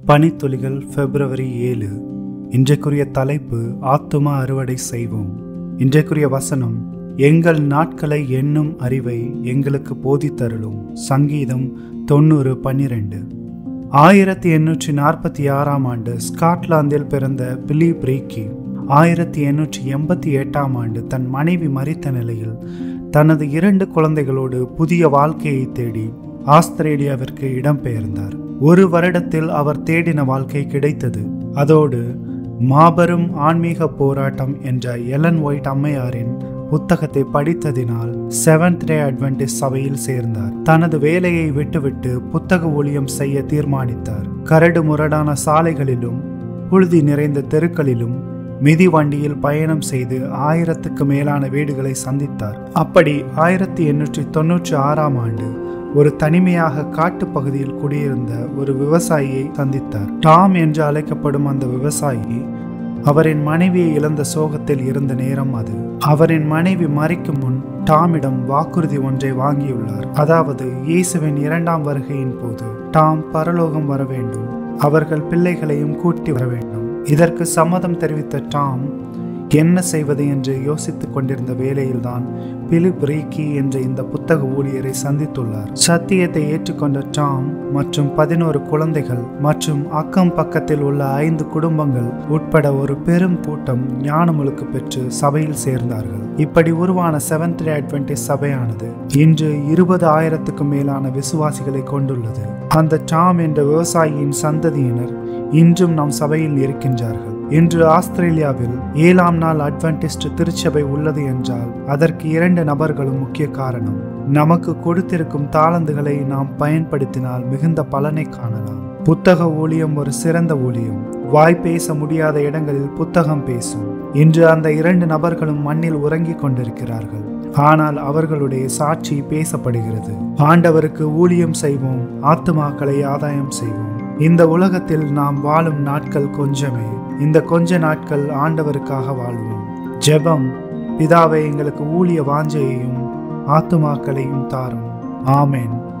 பனித்துளிகள் பிப்ரவரி ஏழு இன்றைக்குரிய தலைப்பு ஆத்துமா அறுவடை செய்வோம் இன்றைக்குரிய வசனம் எங்கள் நாட்களை எண்ணும் அறிவை எங்களுக்கு போதித்தருளும் சங்கீதம் தொண்ணூறு பன்னிரெண்டு ஆயிரத்தி எண்ணூற்றி நாற்பத்தி ஆறாம் ஆண்டு ஸ்காட்லாந்தில் பிறந்த பிலிப் ரீக்கி ஆயிரத்தி எண்ணூற்றி எண்பத்தி எட்டாம் ஆண்டு தன் மனைவி மறித்த நிலையில் தனது இரண்டு குழந்தைகளோடு புதிய வாழ்க்கையை தேடி ஆஸ்திரேலியாவிற்கு இடம்பெயர்ந்தார் ஒரு வருடத்தில் அவர் தேடின வாழ்க்கை கிடைத்தது அதோடு மாபெரும் ஆன்மீக போராட்டம் என்ற எலன் ஒயிட் அம்மையாரின் புத்தகத்தை படித்ததினால் செவன்த் டே அட்வென்டிஸ் சபையில் சேர்ந்தார் தனது வேலையை விட்டுவிட்டு புத்தக ஊழியம் செய்ய தீர்மானித்தார் கரடு முரடான சாலைகளிலும் புழுதி நிறைந்த தெருக்களிலும் மிதி வண்டியில் பயணம் செய்து ஆயிரத்துக்கு மேலான வீடுகளை சந்தித்தார் அப்படி ஆயிரத்தி எண்ணூற்றி தொன்னூற்றி ஆறாம் ஆண்டு ஒரு தனிமையாக காட்டு பகுதியில் குடியிருந்த ஒரு விவசாயியை சந்தித்தார் டாம் என்று அழைக்கப்படும் அந்த விவசாயி அவரின் மனைவியை இழந்த சோகத்தில் இருந்த நேரம் அது அவரின் மனைவி மறிக்கும் முன் டாமிடம் வாக்குறுதி ஒன்றை வாங்கியுள்ளார் அதாவது இயேசுவின் இரண்டாம் வருகையின் போது டாம் பரலோகம் வர வேண்டும் அவர்கள் பிள்ளைகளையும் கூட்டி வர வேண்டும் இதற்கு சம்மதம் தெரிவித்த டாம் என்ன செய்வது என்று யோசித்துக் கொண்டிருந்த வேளையில்தான் பிலிப் ரீக்கி என்ற இந்த புத்தக ஊழியரை சந்தித்துள்ளார் சத்தியத்தை ஏற்றுக்கொண்ட டாம் மற்றும் பதினோரு குழந்தைகள் மற்றும் அக்கம் பக்கத்தில் உள்ள ஐந்து குடும்பங்கள் உட்பட ஒரு பெரும் கூட்டம் ஞானமுழுக்கு பெற்று சபையில் சேர்ந்தார்கள் இப்படி உருவான செவன்த் டே அட்வென்டிஸ் சபையானது இன்று இருபது ஆயிரத்துக்கும் மேலான விசுவாசிகளை கொண்டுள்ளது அந்த டாம் என்ற விவசாயியின் சந்ததியினர் இன்றும் நம் சபையில் இருக்கின்றார்கள் இன்று ஆஸ்திரேலியாவில் ஏழாம் நாள் அட்வென்டிஸ்ட் திருச்சபை உள்ளது என்றால் அதற்கு இரண்டு நபர்களும் முக்கிய காரணம் நமக்கு கொடுத்திருக்கும் தாளந்துகளை நாம் பயன்படுத்தினால் மிகுந்த பலனை காணலாம் புத்தக ஊழியம் ஒரு சிறந்த ஊழியம் வாய் பேச முடியாத இடங்களில் புத்தகம் பேசும் இன்று அந்த இரண்டு நபர்களும் மண்ணில் உறங்கிக் கொண்டிருக்கிறார்கள் ஆனால் அவர்களுடைய சாட்சி பேசப்படுகிறது ஆண்டவருக்கு ஊழியம் செய்வோம் ஆத்துமாக்களை ஆதாயம் செய்வோம் இந்த உலகத்தில் நாம் வாழும் நாட்கள் கொஞ்சமே இந்த கொஞ்ச நாட்கள் ஆண்டவருக்காக வாழ்வோம் ஜெபம் பிதாவை எங்களுக்கு ஊழிய வாஞ்சையையும் ஆத்துமாக்களையும் தாரும் ஆமேன்